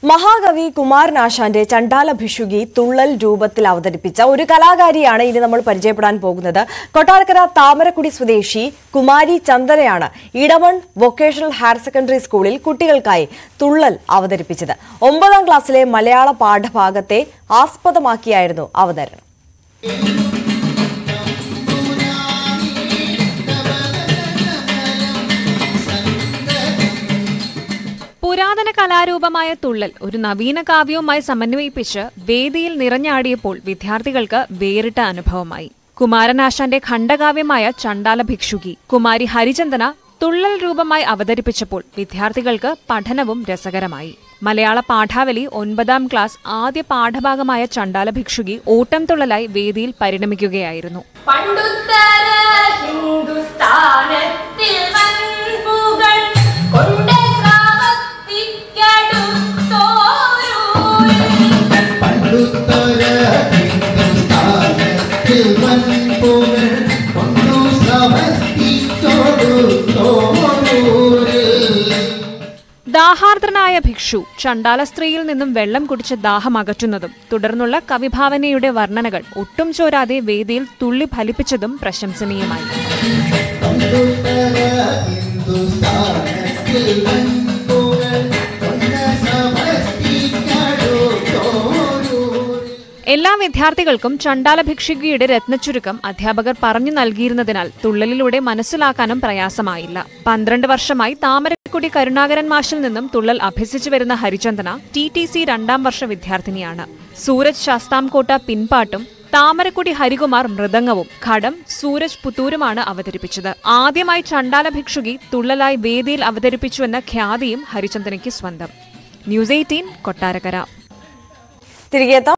മഹാകവി കുമാരനാശാന്റെ ചണ്ടാല ഭിഷുകി തുള്ളൽ രൂപത്തിൽ അവതരിപ്പിച്ച ഒരു കലാകാരിയാണ് ഇനി നമ്മൾ പരിചയപ്പെടാൻ പോകുന്നത് കൊട്ടാരക്കര താമരക്കുടി സ്വദേശി കുമാരി ചന്ദനയാണ് ഇടമൺ വൊക്കേഷണൽ ഹയർ സെക്കൻഡറി സ്കൂളിൽ കുട്ടികൾക്കായി തുള്ളൽ അവതരിപ്പിച്ചത് ഒമ്പതാം ക്ലാസ്സിലെ മലയാള പാഠഭാഗത്തെ ആസ്പദമാക്കിയായിരുന്നു അവതരണം പുരാതന കലാരൂപമായ തുള്ളൽ ഒരു നവീന കാവ്യവുമായി സമന്വയിപ്പിച്ച് വേദിയിൽ നിറഞ്ഞാടിയപ്പോൾ വിദ്യാർത്ഥികൾക്ക് വേറിട്ട അനുഭവമായി കുമാരനാശാന്റെ ഖണ്ഡകാവ്യമായ ചണ്ടാല ഭിക്ഷുകി കുമാരി ഹരിചന്ദന തുള്ളൽ രൂപമായി അവതരിപ്പിച്ചപ്പോൾ വിദ്യാർത്ഥികൾക്ക് പഠനവും രസകരമായി മലയാള പാഠാവലി ഒൻപതാം ക്ലാസ് ആദ്യ പാഠഭാഗമായ ചണ്ടാല ഭിക്ഷുകി ഓട്ടം തുള്ളലായി വേദിയിൽ പരിണമിക്കുകയായിരുന്നു പണ്ടുത്തര ഹിന്ദുസ്ഥാനത്തിൽ വൻപുകൾ കൊണ്ട് ശ്രാവത്തിക്കടുത്തോരൂരിൽ പണ്ടുത്തര ഹിന്ദുസ്ഥാനത്തിൽ വൻപുകൾ കൊണ്ടു സമസ്തിച്ചോടു തോരൂരിൽ ദാഹാർദ്രനായ ഭിക്ഷു ചണ്ടാല സ്ത്രീയിൽ നിന്നും വെള്ളം കുടിച്ച് ദാഹം അകറ്റുന്നതും തുടർന്നുള്ള കവിഭാവനയുടെ വർണ്ണനകൾ ഒട്ടും ചോരാതെ വേദിയിൽ തുള്ളി ഫലിപ്പിച്ചതും പ്രശംസനീയമായി പണ്ടുത്തര ഹിന്ദുസ്ഥാനത്തിൽ വൻപുകൾ കൊണ്ട് സമസ്തിച്ചോടു തോരൂരിൽ എല്ലാ വിദ്യാർത്ഥികൾക്കും ചണ്ടാല ഭിക്ഷുകിയുടെ രത്നച്ചുരുക്കം അധ്യാപകർ പറഞ്ഞു നൽകിയിരുന്നതിനാൽ തുള്ളലിലൂടെ മനസ്സിലാക്കാനും പ്രയാസമായില്ല പന്ത്രണ്ട് വർഷമായി താമരക്കുടി കരുണാകരൻ മാഷിൽ നിന്നും തുള്ളൽ അഭ്യസിച്ചു വരുന്ന ഹരിചന്ദന ടി ടി സി രണ്ടാം വർഷ വിദ്യാർത്ഥിനിയാണ് സൂരജ് ശാസ്താംകോട്ട പിൻപാട്ടും താമരക്കുടി ഹരികുമാർ മൃദംഗവും ഘടം സൂരജ് പുത്തൂരുമാണ് അവതരിപ്പിച്ചത് ആദ്യമായി ചണ്ടാല ഭിക്ഷുകി തുള്ളലായി വേദിയിൽ അവതരിപ്പിച്ചുവെന്ന ഖ്യാതിയും ഹരിചന്ദനയ്ക്ക് സ്വന്തം ന്യൂസ് എയ്റ്റീൻ കൊട്ടാരക്കര തിരികെ എത്താം